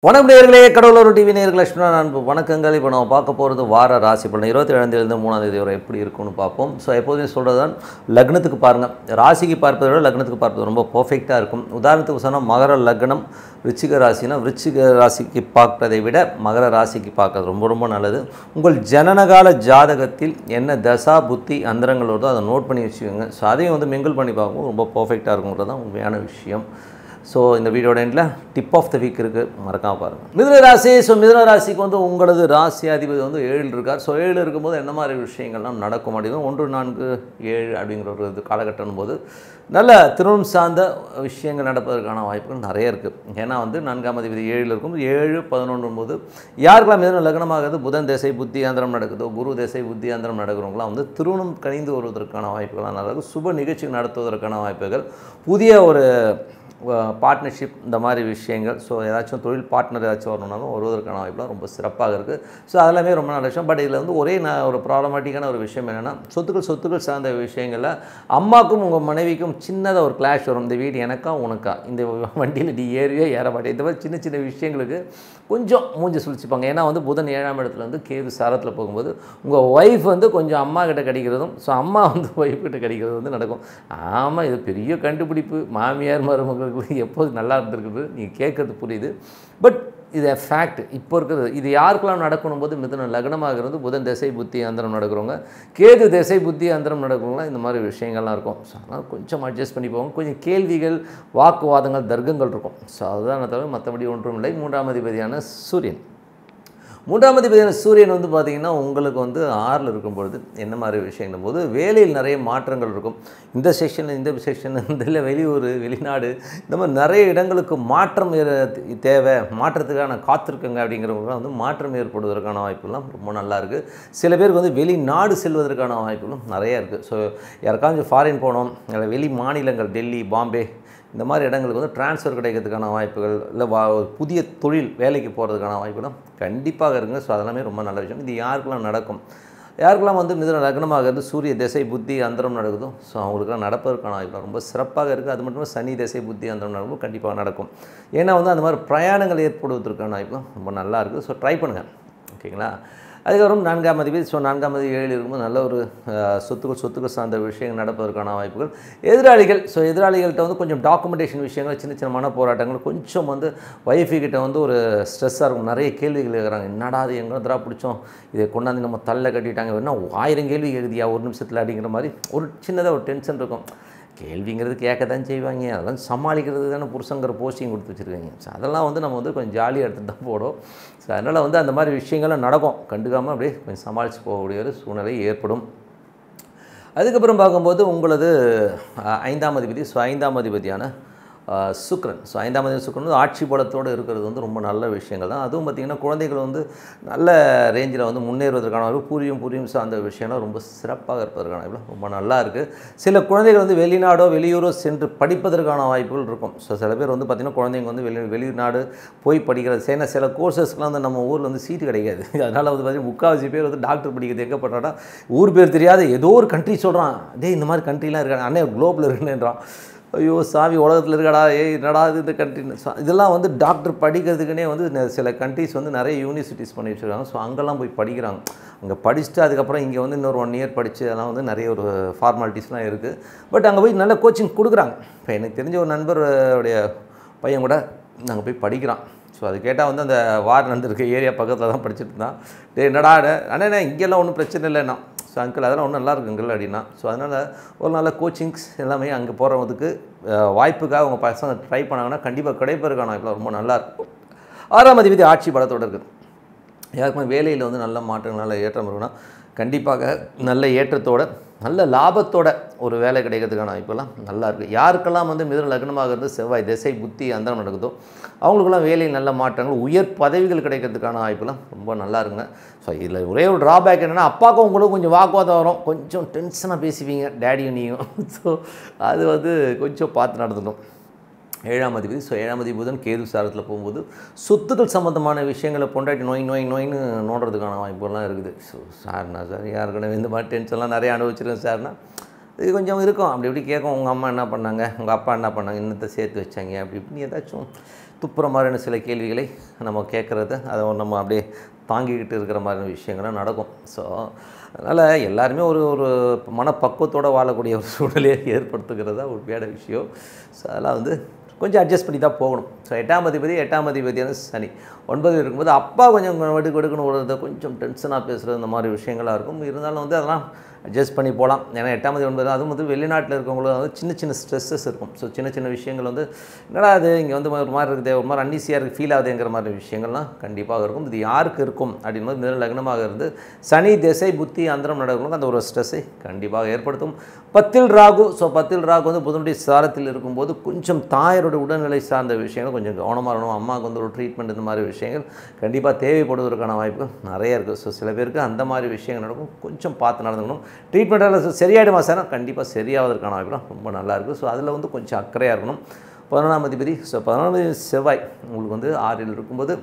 வணக்கம் நேர்களே கடவுளூர் டிவி நேர்கள் லட்சுமணா அன்பு வணக்கங்கள் இப்போ நம்ம பார்க்க போகிறது வார ராசி பலன் இருபத்தி ஏழாந்தேதியிலிருந்து மூணாம் தேதி வரை எப்படி இருக்கும்னு பார்ப்போம் ஸோ எப்போதுமே சொல்கிறது தான் லக்னத்துக்கு பாருங்கள் ராசிக்கு பார்ப்பதை விட லக்னத்துக்கு பார்ப்பது ரொம்ப பர்ஃபெக்டாக இருக்கும் உதாரணத்துக்கு சொன்னால் மகர லக்னம் விருச்சிக ராசினா விருச்சிக ராசிக்கு பார்க்கறதை விட மகர ராசிக்கு பார்க்கறது ரொம்ப ரொம்ப நல்லது உங்கள் ஜனனகால ஜாதகத்தில் என்ன தசா புத்தி அந்தரங்கள் வருதோ அதை நோட் பண்ணி வச்சுக்கோங்க ஸோ அதையும் வந்து மிங்கிள் பண்ணி பார்க்கும்போது ரொம்ப பர்ஃபெக்டாக இருக்குங்கிறது தான் உண்மையான விஷயம் ஸோ இந்த வீடியோட எண்டில் டிப் ஆஃப் த வீக் இருக்குது மறக்காம பாருங்கள் மிதுன ராசி ஸோ மிதுன ராசிக்கு வந்து உங்களது ராசி அதிபதி வந்து ஏழு இருக்கார் ஸோ ஏழு இருக்கும்போது என்ன மாதிரி விஷயங்கள்லாம் நடக்கும் அப்படின்னு ஒன்று நான்கு ஏழு அப்படிங்கிற ஒரு இது காலகட்டம் போது நல்ல திருமணம் சார்ந்த விஷயங்கள் நடப்பதற்கான வாய்ப்புகள் நிறைய இருக்குது ஏன்னா வந்து நான்காம் அதிபதி ஏழில் இருக்கும் ஏழு பதினொன்றும் போது யாருக்கெல்லாம் மிதன லக்னமாகிறது புதன் திசை புத்தியாந்திரம் நடக்குதோ குரு திசை புத்தியாந்திரம் நடக்கிறவங்களாம் வந்து திருமணம் கணிந்து வருவதற்கான வாய்ப்புகள்லாம் நல்லா இருக்கும் சுப நிகழ்ச்சி நடத்துவதற்கான வாய்ப்புகள் புதிய ஒரு பார்ட்னர்ஷிப் இந்த மாதிரி விஷயங்கள் ஸோ ஏதாச்சும் தொழில் பார்ட்னர் ஏதாச்சும் வரணும்னாலும் வருவதற்கான வாய்ப்புலாம் ரொம்ப சிறப்பாக இருக்குது ஸோ அதெல்லாமே ரொம்ப நல்ல விஷயம் பட் இதில் வந்து ஒரே நான் ஒரு ப்ராப்ளமேட்டிக்கான ஒரு விஷயம் என்னென்னா சொத்துக்கள் சொத்துக்கள் சார்ந்த விஷயங்களில் அம்மாக்கும் உங்கள் மனைவிக்கும் சின்னதாக ஒரு கிளாஷ் வரும் இந்த வீடு எனக்கா உனக்கா இந்த வண்டியில் நீ ஏறியோ ஏற மாட்டே இந்த மாதிரி சின்ன சின்ன விஷயங்களுக்கு கொஞ்சம் மூஞ்சி சுழிச்சுப்பாங்க ஏன்னா வந்து புதன் ஏழாம் இடத்துல வந்து கேது சாரத்தில் போகும்போது உங்கள் ஒய்ஃப் வந்து கொஞ்சம் அம்மா கிட்ட கிடைக்கிறதும் ஸோ அம்மா வந்து ஒய்ஃப் கிட்ட கிடைக்கிறது வந்து நடக்கும் ஆமாம் இது பெரிய கண்டுபிடிப்பு மாமியார் மருமகளுக்கு எப்போது நல்லா இருந்திருக்குது நீங்கள் கேட்குறது புரியுது பட் இது ஃபேக்ட் இப்போ இருக்கிறது இது யாருக்கெல்லாம் நடக்கணும் போது மிதன லக்னமாகிறது புதன் திசை புத்தி அந்தரம் நடக்கிறவங்க கேது திசை புத்தி அந்தரம் நடக்கிறவங்களாம் இந்த மாதிரி விஷயங்கள்லாம் இருக்கும் ஸோ அதனால் கொஞ்சம் அட்ஜஸ்ட் பண்ணி போவாங்க கொஞ்சம் கேள்விகள் வாக்குவாதங்கள் தர்க்கங்கள் இருக்கும் ஸோ அதுதான் தவிர மற்றபடி ஒன்றும் இல்லை மூன்றாம் அதிபதியான சூரியன் மூன்றாம் அதிபதியான சூரியன் வந்து பார்த்திங்கன்னா உங்களுக்கு வந்து ஆறில் இருக்கும் பொழுது என்ன மாதிரி விஷயங்கள் போது வேலையில் நிறைய மாற்றங்கள் இருக்கும் இந்த செக்ஷன் இந்த செக்ஷன் இந்த இல்லை வெளியூர் வெளிநாடு இந்த மாதிரி நிறைய இடங்களுக்கு மாற்றம் ஏற- தேவை மாற்றத்துக்கான காத்திருக்குங்க அப்படிங்கிறவங்களாம் வந்து மாற்றம் ஏற்படுவதற்கான வாய்ப்புலாம் ரொம்ப நல்லா இருக்குது சில பேருக்கு வந்து வெளிநாடு செல்வதற்கான வாய்ப்புகளும் நிறைய இருக்குது ஸோ யாருக்காச்சும் ஃபாரின் போனோம் இல்லை வெளி மாநிலங்கள் டெல்லி பாம்பே இந்த மாதிரி இடங்களுக்கு வந்து ட்ரான்ஸ்ஃபர் கிடைக்கிறதுக்கான வாய்ப்புகள் இல்லை வா ஒரு புதிய தொழில் வேலைக்கு போகிறதுக்கான வாய்ப்புகளும் கண்டிப்பாக இருக்குங்க ஸோ அதெல்லாமே ரொம்ப நல்ல விஷயம் இது யாருக்கெல்லாம் நடக்கும் யாருக்கெல்லாம் வந்து மிதன லக்னமாகிறது சூரிய திசை புத்தி அந்தரம் நடக்குதோ ஸோ அவங்களுக்குலாம் நடப்பதற்கான வாய்ப்பு ரொம்ப சிறப்பாக இருக்குது அது மட்டும் இல்லாமல் சனி திசை புத்தி அந்தரம் நடக்கும் கண்டிப்பாக நடக்கும் ஏன்னா வந்து அந்த மாதிரி பிரயாணங்கள் ஏற்படுவதற்கான வாய்ப்பும் ரொம்ப நல்லா இருக்குது ஸோ ட்ரை பண்ணுங்கள் ஓகேங்களா அதுக்கப்புறம் நான்காம் அதிபதி ஸோ நான்காம் அதிபதி ஏழு இருக்கும்போது நல்ல ஒரு அஹ், சொத்துக்கள் சொத்துக்கள் சார்ந்த விஷயங்கள் நடப்பதற்கான வாய்ப்புகள் எதிராளிகள் ஸோ எதிராளிகள்கிட்ட வந்து கொஞ்சம் டாக்குமெண்டேஷன் விஷயங்கள் சின்ன சின்ன மன போராட்டங்கள் கொஞ்சம் வந்து ஒய்ஃபு கிட்ட வந்து ஒரு ஸ்ட்ரெஸ்ஸாக இருக்கும் நிறைய கேள்விகள் கேட்குறாங்க என்னடா அது எங்கே பிடிச்சோம் இதை கொண்டாந்து நம்ம தள்ள கட்டிட்டாங்க என்ன ஆயிரம் கேள்வி கேட்குதியா ஒரு நிமிஷத்தில் அப்படிங்கிற மாதிரி ஒரு சின்னதாக ஒரு டென்ஷன் இருக்கும் கேள்விங்கிறது கேட்க தான் செய்வாங்க அதெல்லாம் சமாளிக்கிறது தானே புருஷங்கிற போஸ்டிங் கொடுத்து வச்சுருக்காங்க ஸோ அதெல்லாம் வந்து நம்ம வந்து கொஞ்சம் ஜாலியாக எடுத்து தான் போடும் ஸோ அதனால் வந்து அந்த மாதிரி விஷயங்கள்லாம் நடக்கும் கண்டுக்காமல் அப்படியே கொஞ்சம் சமாளித்து போகக்கூடிய ஒரு சூழ்நிலை ஏற்படும் அதுக்கப்புறம் பார்க்கும்போது உங்களது அஹ், ஐந்தாம் அதிபதி ஸோ ஐந்தாம் அதிபதியான அஹ், சுக்கிரன் ஸோ ஐந்தாம் அதிபதி சுக்கிரன் வந்து ஆட்சி பலத்தோடு இருக்கிறது வந்து ரொம்ப நல்ல விஷயங்கள் தான் அதுவும் பார்த்திங்கன்னா குழந்தைகள் வந்து நல்ல ரேஞ்சில் வந்து முன்னேறுவதற்கான ஒரு பூரியும் பூரியும் சார்ந்த விஷயம்லாம் ரொம்ப சிறப்பாக இருப்பதற்கான வாய்ப்புகள் ரொம்ப நல்லா இருக்குது சில குழந்தைகள் வந்து வெளிநாடோ வெளியூரோ சென்று படிப்பதற்கான வாய்ப்புகள் இருக்கும் ஸோ சில பேர் வந்து பார்த்திங்கன்னா குழந்தைங்க வந்து வெளி வெளிநாடு போய் படிக்கிறது ஏன்னா சில கோர்சஸ்க்குலாம் வந்து நம்ம ஊரில் வந்து சீட்டு கிடைக்காது அதனால் வந்து பார்த்திங்கன்னா முக்கால்வாசி பேர் வந்து டாக்டர் படிக்கிறது எங்கே பண்ணுறாடா ஊர் பேர் தெரியாத ஏதோ ஒரு கண்ட்ரி சொல்கிறான் டேய் இந்த மாதிரி கண்ட்ரிலாம் இருக்காங்க அண்ணே குளோபில் இருக்குன்னுன்றான் ஐயோ சாமி உலகத்தில் இருக்காடா ஏய் என்னடா இது இந்த கண்ட்ரின்னு ஸோ இதெல்லாம் வந்து டாக்டர் படிக்கிறதுக்குனே வந்து நெ- சில கண்ட்ரிஸ் வந்து நிறைய யூனிவர்சிட்டிஸ் பண்ணி வச்சுருக்காங்க ஸோ அங்கெல்லாம் போய் படிக்கிறாங்க அங்கே படிச்சுட்டு அதுக்கப்புறம் இங்கே வந்து இன்னொரு ஒன் இயர் படித்து அதெல்லாம் வந்து நிறைய ஒரு ஃபார்மாலிட்டிஸ்லாம் இருக்குது பட் அங்கே போய் நல்ல கோச்சிங் கொடுக்குறாங்க இப்போ எனக்கு தெரிஞ்ச ஒரு நண்பர் உடைய பையன் கூட நாங்கள் போய் படிக்கிறான் ஸோ அது கேட்டால் வந்து அந்த வார் நடந்திருக்க ஏரியா பக்கத்தில் தான் படிச்சுட்டு இருந்தான் டே என்னடா அண்ணே அண்ணே இங்கெல்லாம் ஒன்றும் பிரச்சனை இல்லைண்ணா ஸோ அங்கிள் அதெல்லாம் ஒன்றும் நல்லா இருக்குங்கள் அப்படின்னா ஸோ அதனால் ஒரு நல்ல கோச்சிங்ஸ் எல்லாமே அங்கே போகிறதுக்கு வாய்ப்புக்காக உங்கள் பசங்க ட்ரை பண்ணாங்கன்னா கண்டிப்பாக கிடைப்பதற்கான வாய்ப்புலாம் ரொம்ப நல்லா இருக்கும் ஆறாம் அதிபதி ஆட்சி பலத்தோடு இருக்குது யாருக்குமே வேலையில் வந்து நல்ல மாற்றங்கள் நல்ல ஏற்றம் இருக்குன்னா கண்டிப்பாக நல்ல ஏற்றத்தோட நல்ல லாபத்தோட ஒரு வேலை கிடைக்கிறதுக்கான வாய்ப்பெல்லாம் நல்லா இருக்குது யாருக்கெல்லாம் வந்து மிதன லக்னமாக இருந்து செவ்வாய் திசை புத்தி அந்தரம் நடக்குதோ அவங்களுக்கெல்லாம் வேலையில் நல்ல மாற்றங்கள் உயர் பதவிகள் கிடைக்கிறதுக்கான வாய்ப்பெல்லாம் ரொம்ப நல்லா இருக்குங்க ஸோ இதில் ஒரே ஒரு ட்ராபேக் என்னென்னா அப்பாவுக்கும் உங்களுக்கும் கொஞ்சம் வாக்குவாதம் வரும் கொஞ்சம் டென்ஷனாக பேசுவீங்க டேடியும் நீயும் ஸோ அது வந்து கொஞ்சம் பார்த்து நடந்துக்கணும் ஏழாம் அதிபதி ஸோ ஏழாம் அதிபதி புதன் கேது சாரத்தில் போகும்போது சொத்துக்கள் சம்மந்தமான விஷயங்களை பொண்டாட்டி நோய் நோய் நோயின்னு நோண்டுறதுக்கான வாய்ப்புகள்லாம் இருக்குது ஸோ சார்ண்ணா சார் யாருக்கணும் இந்த மாதிரி டென்ஷன்லாம் நிறைய அனுபவிச்சிருக்கேன் சார்னா இது கொஞ்சம் இருக்கும் அப்படி இப்படி கேட்கும் உங்கள் அம்மா என்ன பண்ணாங்க உங்கள் அப்பா என்ன பண்ணாங்க இன்னத்தை சேர்த்து வச்சாங்க அப்படி இப்படின்னு ஏதாச்சும் துப்புற மாதிரியான சில கேள்விகளை நம்ம கேட்குறது அதை நம்ம அப்படியே தாங்கிக்கிட்டு இருக்கிற மாதிரியான விஷயங்கள்லாம் நடக்கும் ஸோ அதனால் எல்லாருமே ஒரு ஒரு மனப்பக்குவத்தோடு வாழக்கூடிய ஒரு சூழ்நிலையை ஏற்படுத்துகிறது தான் உண்மையான விஷயம் ஸோ அதெல்லாம் வந்து கொஞ்சம் அட்ஜஸ்ட் பண்ணி தான் போகணும் ஸோ எட்டாம் அதிபதி எட்டாம் அதிபதியான சனி ஒன்பது இருக்கும்போது அப்பா கொஞ்சம் வெடுக்கு வெடுக்குன்னு விடுறது கொஞ்சம் டென்ஷனாக பேசுகிறது இந்த மாதிரி விஷயங்களாக இருக்கும் இருந்தாலும் வந்து அதெல்லாம் அட்ஜஸ்ட் பண்ணி போகலாம் ஏன்னா எட்டாம் தேதி ஒன்பது அதுவும் வந்து வெளிநாட்டில் இருக்கவங்களுக்கு வந்து சின்ன சின்ன ஸ்ட்ரெஸ்ஸஸ் இருக்கும் ஸோ சின்ன சின்ன விஷயங்கள் வந்து என்னடா அது இங்கே வந்து ஒரு மாதிரி இருக்குது ஒரு மாதிரி அன்னீசியாக இருக்குது ஃபீல் ஆகுதுங்கிற மாதிரி விஷயங்கள்லாம் கண்டிப்பாக இருக்கும் இது யாருக்கு இருக்கும் அப்படின்போது மிதன லக்னமாக இருந்து சனி திசை புத்தி அந்தரம் நடக்கணும் அந்த ஒரு ஸ்ட்ரெஸ்ஸை கண்டிப்பாக ஏற்படுத்தும் பத்தில் ராகு ஸோ பத்தில் ராகு வந்து புதனுடைய சாரத்தில் இருக்கும்போது கொஞ்சம் தாயரோட உடல்நிலை சார்ந்த விஷயங்கள் கொஞ்சம் கவனமாக இருக்கணும் அம்மாவுக்கு வந்து ஒரு ட்ரீட்மெண்ட் இந்த மாதிரி விஷயங்கள் கண்டிப்பாக தேவைப்படுவதற்கான வாய்ப்பு நிறைய இருக்குது ஸோ சில பேருக்கு அந்த மாதிரி விஷயங்கள் நடக்கும் கொஞ்சம் பார்த்து நடந்துக்கணும் ட்ரீட்மெண்ட்டால் சரியாயிடுமா சார் கண்டிப்பாக சரியாவதற்கான வாய்ப்புலாம் ரொம்ப நல்லா இருக்குது ஸோ அதில் வந்து கொஞ்சம் அக்கறையாக இருக்கணும் பதினொன்றாம் அதிபதி ஸோ பதினொன்றாம் அதிபதி செவ்வாய் உங்களுக்கு வந்து ஆறில் இருக்கும்போது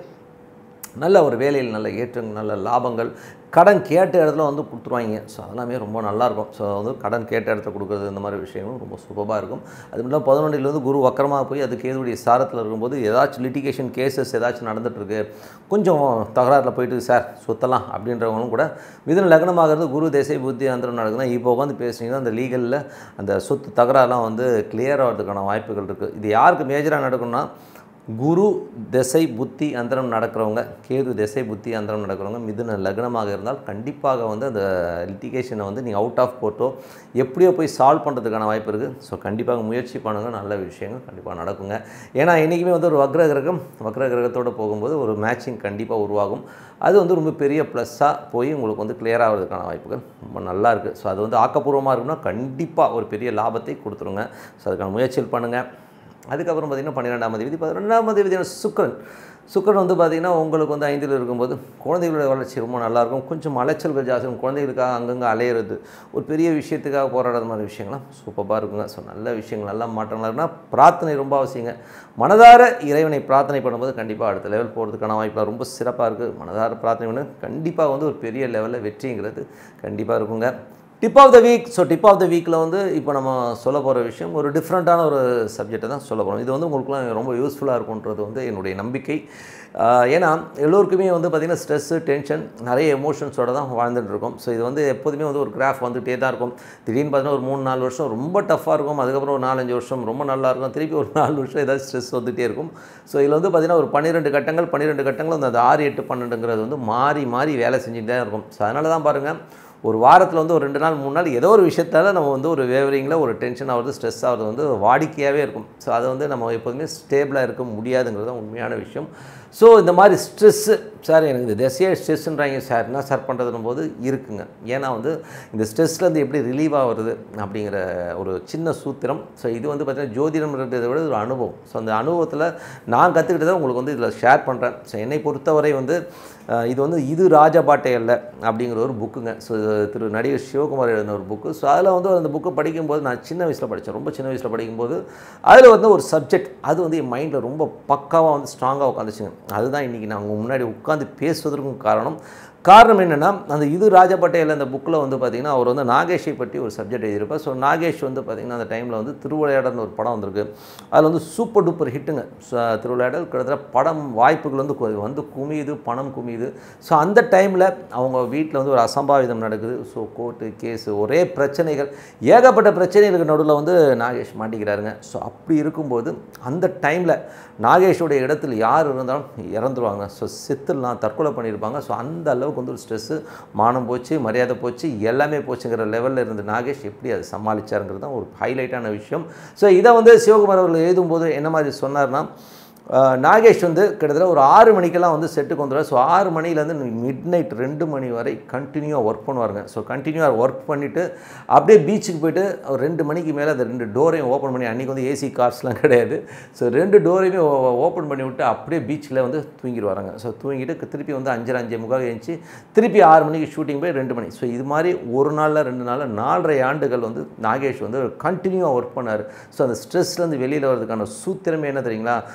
நல்ல ஒரு வேலையில் நல்ல ஏற்றங்கள் நல்ல லாபங்கள் கடன் கேட்ட இடத்துல வந்து கொடுத்துருவாங்க ஸோ அதெல்லாமே ரொம்ப நல்லாயிருக்கும் ஸோ வந்து கடன் கேட்ட இடத்த கொடுக்குறது இந்த மாதிரி விஷயங்களும் ரொம்ப சூப்பராக இருக்கும் அது மட்டும் பதினொன்றில் வந்து குரு வக்கரமாக போய் அது கேதுடைய சாரத்தில் இருக்கும்போது ஏதாச்சும் லிட்டிகேஷன் கேசஸ் ஏதாச்சும் நடந்துகிட்ருக்கு கொஞ்சம் தகராறில் போயிட்டு சார் சுத்தலாம் அப்படின்றவங்களும் கூட மிதன லக்னமாகிறது குரு தேசை புத்தி அந்தரம் நடக்குதுன்னா இப்போ உட்காந்து பேசுனீங்கன்னா அந்த லீகலில் அந்த சொத்து தகராறுலாம் வந்து கிளியர் ஆகிறதுக்கான வாய்ப்புகள் இருக்குது இது யாருக்கு மேஜராக நடக்கும்னா குரு திசை புத்தி அந்தரம் நடக்கிறவங்க கேது திசை புத்தி அந்தரம் நடக்கிறவங்க மிதுன லக்னமாக இருந்தால் கண்டிப்பாக வந்து அந்த லிட்டிகேஷனை வந்து நீங்கள் அவுட் ஆஃப் கோர்ட்டோ எப்படியோ போய் சால்வ் பண்ணுறதுக்கான வாய்ப்பு இருக்குது ஸோ கண்டிப்பாக முயற்சி பண்ணுங்கள் நல்ல விஷயங்கள் கண்டிப்பாக நடக்குங்க ஏன்னா என்றைக்குமே வந்து ஒரு வக்ர கிரகம் வக்ர கிரகத்தோடு போகும்போது ஒரு மேட்சிங் கண்டிப்பாக உருவாகும் அது வந்து ரொம்ப பெரிய ப்ளஸ்ஸாக போய் உங்களுக்கு வந்து கிளியர் ஆகிறதுக்கான வாய்ப்புகள் ரொம்ப நல்லா இருக்குது ஸோ அது வந்து ஆக்கப்பூர்வமாக இருக்குன்னா கண்டிப்பாக ஒரு பெரிய லாபத்தை கொடுத்துருங்க ஸோ அதுக்கான முயற்சிகள் பண்ணுங்கள் அதுக்கப்புறம் பார்த்திங்கன்னா பன்னிரெண்டாம் தேதி பதினொன்றாம் தேதி சுக்கரன் சுக்கரன் வந்து பார்த்திங்கன்னா உங்களுக்கு வந்து ஐந்தில் இருக்கும்போது குழந்தைகளோட வளர்ச்சி ரொம்ப நல்லாயிருக்கும் கொஞ்சம் அலைச்சல்கள் ஜாஸ்தி இருக்கும் குழந்தைகளுக்காக அங்கங்கே அலையிறது ஒரு பெரிய விஷயத்துக்காக போராடுற மாதிரி விஷயங்கள்லாம் சூப்பராக இருக்குங்க ஸோ நல்ல விஷயங்கள் நல்ல மாற்றங்களாக இருக்குன்னா பிரார்த்தனை ரொம்ப அவசியங்க மனதார இறைவனை பிரார்த்தனை பண்ணும்போது கண்டிப்பாக அடுத்த லெவல் போகிறதுக்கான வாய்ப்பு ரொம்ப சிறப்பாக இருக்குது மனதார பிரார்த்தனை பண்ணு கண்டிப்பாக வந்து ஒரு பெரிய லெவலில் வெற்றிங்கிறது கண்டிப்பாக இருக்குங்க tip of the week so tip of the வீக்கில் வந்து இப்போ நம்ம சொல்ல போகிற விஷயம் ஒரு டிஃப்ரெண்ட்டான ஒரு சப்ஜெக்டை தான் சொல்ல போகிறோம் இது வந்து உங்களுக்குலாம் ரொம்ப யூஸ்ஃபுல்லாக இருக்கும்ன்றது வந்து என்னுடைய நம்பிக்கை ஆஹ் ஏன்னா எல்லோருக்குமே வந்து பார்த்திங்கன்னா ஸ்ட்ரெஸ்ஸு டென்ஷன் நிறைய எமோஷன்ஸோட தான் வாழ்ந்துட்டு இருக்கோம் ஸோ இது வந்து எப்போதுமே வந்து ஒரு கிராஃப் வந்துகிட்டே தான் இருக்கும் திடீர்னு பார்த்தீங்கன்னா ஒரு மூணு நாலு வருஷம் ரொம்ப டஃப்பாக இருக்கும் அதுக்கப்புறம் ஒரு நாலஞ்சு வருஷம் ரொம்ப நல்லா இருக்கும் திருப்பி ஒரு நாலு வருஷம் ஏதாவது ஸ்ட்ரெஸ் வந்துகிட்டே இருக்கும் ஸோ இதில் வந்து பார்த்திங்கன்னா ஒரு பன்னிரெண்டு கட்டங்கள் பன்னிரெண்டு கட்டங்கள் அந்த அந்த ஆறு எட்டு பன்னெண்டுங்கிறது வந்து மாறி மாறி வேலை செஞ்சுட்டு தான் இருக்கும் ஸோ அதனால தான் பாருங்கள் ஒரு வாரத்தில் வந்து ஒரு ரெண்டு நாள் மூணு நாள் ஏதோ ஒரு விஷயத்தால் நம்ம வந்து ஒரு வேவரிங்கில் ஒரு டென்ஷன் ஆகுறது ஸ்ட்ரெஸ் ஆகுறது வந்து வாடிக்கையாகவே இருக்கும் ஸோ அதை வந்து நம்ம எப்போதுமே ஸ்டேபிளாக இருக்க முடியாதுங்கிறது தான் உண்மையான விஷயம் ஸோ இந்த மாதிரி ஸ்ட்ரெஸ்ஸு சார் எனக்கு இந்த திசையாக ஸ்ட்ரெஸ்ஸுன்றாங்க சார் என்ன சார் பண்ணுறதுன்னு போது இருக்குங்க ஏன்னா வந்து இந்த ஸ்ட்ரெஸ்லேருந்து எப்படி ரிலீவ் ஆகுறது அப்படிங்கிற ஒரு சின்ன சூத்திரம் ஸோ இது வந்து பார்த்திங்கன்னா ஜோதிடம்ன்றதை விட ஒரு அனுபவம் ஸோ அந்த அனுபவத்தில் நான் கற்றுக்கிட்டதை உங்களுக்கு வந்து இதில் ஷேர் பண்ணுறேன் ஸோ என்னை பொறுத்தவரை வந்து அஹ், இது வந்து இது ராஜபாட்டை அல்ல அப்படிங்கிற ஒரு புக்குங்க ஸோ திரு நடிகர் சிவகுமார் எழுதின ஒரு புக்கு ஸோ அதில் வந்து அந்த புக்கை படிக்கும்போது நான் சின்ன வயசில் படித்தேன் ரொம்ப சின்ன வயசில் படிக்கும்போது அதில் வந்து ஒரு சப்ஜெக்ட் அது வந்து என் மைண்டில் ரொம்ப பக்காவாக வந்து ஸ்ட்ராங்காக உட்காந்துச்சுங்க அதுதான் இன்றைக்கி நான் உங்கள் முன்னாடி உட்காந்து பேசுவதற்கும் காரணம் காரணம் என்னென்னா அந்த இது ராஜபட்டேல அந்த புக்கில் வந்து பார்த்திங்கன்னா அவர் வந்து நாகேஷை பற்றி ஒரு சப்ஜெக்ட் எழுதியிருப்பார் ஸோ நாகேஷ் வந்து பார்த்திங்கன்னா அந்த டைமில் வந்து திருவிளையாடல்னு ஒரு படம் வந்திருக்கு அதில் வந்து சூப்பர் டூப்பர் ஹிட்டுங்க ஸோ திருவிளையாடல் கிட்டத்தட்ட படம் வாய்ப்புகள் வந்து கு- வந்து குமியுது பணம் குமியுது ஸோ அந்த டைமில் அவங்க வீட்டில் வந்து ஒரு அசம்பாவிதம் நடக்குது ஸோ கோர்ட்டு கேஸு ஒரே பிரச்சனைகள் ஏகப்பட்ட பிரச்சனைகளுக்கு நடுவில் வந்து நாகேஷ் மாட்டிக்கிறாருங்க ஸோ அப்படி இருக்கும்போது அந்த டைமில் நாகேஷோடைய இடத்துல யார் இருந்தாலும் இறந்துருவாங்க ஸோ செத்துடலாம் தற்கொலை பண்ணியிருப்பாங்க ஸோ அந்த அளவுக்கு வந்து ஒரு ஸ்ட்ரெஸ்ஸு மானம் போச்சு மரியாதை போச்சு எல்லாமே போச்சுங்கிற லெவலில் இருந்த நாகேஷ் எப்படி அதை சமாளிச்சாருங்கிறது தான் ஒரு ஹைலைட்டான விஷயம் ஸோ இதை வந்து சிவகுமார் அவர்கள் எழுதும்போது என்ன மாதிரி சொன்னார்னா அஹ், நாகேஷ் வந்து கிட்டத்தட்ட ஒரு ஆறு மணிக்கெல்லாம் வந்து செட்டுக்கு வந்துடுவார் ஸோ ஆறு மணிலேருந்து மிட் நைட் ரெண்டு மணி வரை கண்டினியூவாக ஒர்க் பண்ணுவாருங்க ஸோ கண்டினியூவாக ஒர்க் பண்ணிவிட்டு அப்படியே பீச்சுக்கு போயிட்டு ஒரு ரெண்டு மணிக்கு மேலே அந்த ரெண்டு டோரையும் ஓப்பன் பண்ணி அன்றைக்கி வந்து ஏசி கார்ஸ்லாம் கிடையாது ஸோ ரெண்டு டோரையுமே ஓப்பன் பண்ணி விட்டு அப்படியே பீச்சில் வந்து தூங்கிடுவாருங்க ஸோ தூங்கிட்டு திருப்பி வந்து அஞ்சரை அஞ்சே முக்கால் எழுந்துச்சு திருப்பி ஆறு மணிக்கு ஷூட்டிங் போய் ரெண்டு மணி ஸோ இது மாதிரி ஒரு நாளில் ரெண்டு நாளில் நாலரை ஆண்டுகள் வந்து நாகேஷ் வந்து கண்டினியூவாக ஒர்க் பண்ணார் ஸோ அந்த ஸ்ட்ரெஸ்லேருந்து வெளியில் வர்றதுக்கான சூத்திரமே என்ன தெரியுங்களா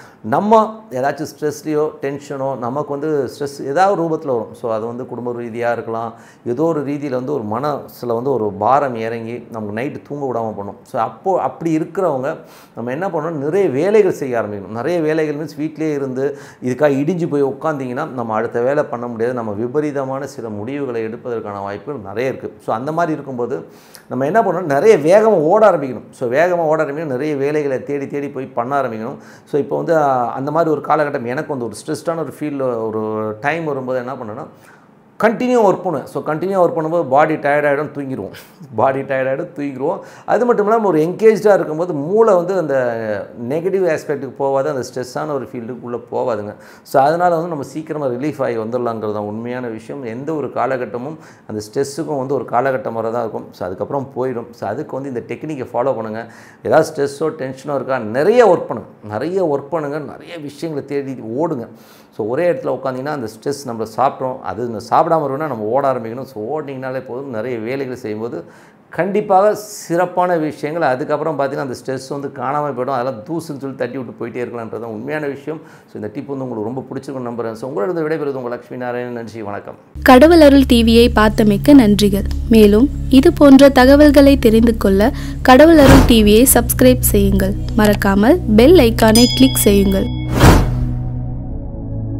நம்ம ஏதாச்சும் ஸ்ட்ரெஸ்லையோ டென்ஷனோ நமக்கு வந்து ஸ்ட்ரெஸ் ஏதாவது ரூபத்தில் வரும் ஸோ அது வந்து குடும்ப ரீதியாக இருக்கலாம் ஏதோ ஒரு ரீதியில் வந்து ஒரு மனசில் வந்து ஒரு பாரம் இறங்கி நமக்கு நைட்டு தூங்க விடாமல் பண்ணும் ஸோ அப்போது அப்படி இருக்கிறவங்க நம்ம என்ன பண்ணணும் நிறைய வேலைகள் செய்ய ஆரம்பிக்கணும் நிறைய வேலைகள் மீன்ஸ் வீட்டிலே இருந்து இதுக்காக இடிஞ்சு போய் உட்காந்திங்கன்னா நம்ம அடுத்த வேலை பண்ண முடியாது நம்ம விபரீதமான சில முடிவுகளை எடுப்பதற்கான வாய்ப்புகள் நிறைய இருக்குது ஸோ அந்த மாதிரி இருக்கும்போது நம்ம என்ன பண்ணணும் நிறைய வேகமாக ஓட ஆரம்பிக்கணும் ஸோ வேகமாக ஓட ஆரம்பிக்கணும் நிறைய வேலைகளை தேடி தேடி போய் பண்ண ஆரம்பிக்கணும் ஸோ இப்போ வந்து அஹ், அந்த மாதிரி ஒரு காலகட்டம் எனக்கு வந்து ஒரு ஸ்ட்ரெஸ்டான ஒரு ஃபீல் ஒரு டைம் வரும்போது என்ன பண்ணேன்னா கண்டினியூ ஒர்க் பண்ணுவேன் ஸோ கண்டினியூ ஒர்க் பண்ணும்போது பாடி டயர்டாகிடும் தூங்கிடுவோம் பாடி டயர்டாகிடும் தூங்கிடுவோம் அது மட்டும் இல்லாமல் ஒரு என்கேஜாக இருக்கும்போது மூளை வந்து அந்த நெகட்டிவ் ஆஸ்பெக்ட்டுக்கு போகாது அந்த ஸ்ட்ரெஸ்ஸான ஒரு ஃபீல்டுக்குள்ளே போகாதுங்க ஸோ அதனால் வந்து நம்ம சீக்கிரமாக ரிலீஃப் ஆகி வந்துடலாங்கிறது தான் உண்மையான விஷயம் எந்த ஒரு காலகட்டமும் அந்த ஸ்ட்ரெஸ்ஸுக்கும் வந்து ஒரு காலகட்டம் வர தான் இருக்கும் ஸோ அதுக்கப்புறம் போயிடும் ஸோ அதுக்கு வந்து இந்த டெக்னிக்கை ஃபாலோ பண்ணுங்கள் ஏதாவது ஸ்ட்ரெஸ்ஸோ டென்ஷனோ இருக்கா நிறைய ஒர்க் பண்ணுங்க நிறைய ஒர்க் பண்ணுங்கள் நிறைய விஷயங்களை தேடி ஓடுங்க ஸோ ஒரே இடத்துல உட்காந்திங்கன்னா அந்த ஸ்ட்ரெஸ் நம்மளை சாப்பிட்றோம் அது இந்த சாப்பிடாம இருக்கணும்னா நம்ம ஓட ஆரம்பிக்கணும் ஸோ ஓடினீங்கனாலே போதும் நிறைய வேலைகள் செய்யும்போது கண்டிப்பாக சிறப்பான விஷயங்கள் அதுக்கப்புறம் பார்த்தீங்கன்னா அந்த ஸ்ட்ரெஸ் வந்து காணாமல் போயிடும் அதெல்லாம் தூசுன்னு சொல்லி தட்டி விட்டு போயிட்டே இருக்கலான்றது தான் உண்மையான விஷயம் ஸோ இந்த டிப் வந்து உங்களுக்கு ரொம்ப பிடிச்சிருக்கும் நம்புறேன் ஸோ உங்களோட விடைபெறுவது உங்கள் லக்ஷ்மி நாராயணன் நன்றி வணக்கம் கடவுள் அருள் டிவியை பார்த்தமைக்க நன்றிகள் மேலும் இது போன்ற தகவல்களை தெரிந்து கொள்ள கடவுள் அருள் டிவியை சப்ஸ்கிரைப் செய்யுங்கள் மறக்காமல் பெல் ஐக்கானை கிளிக் செய்யுங்கள்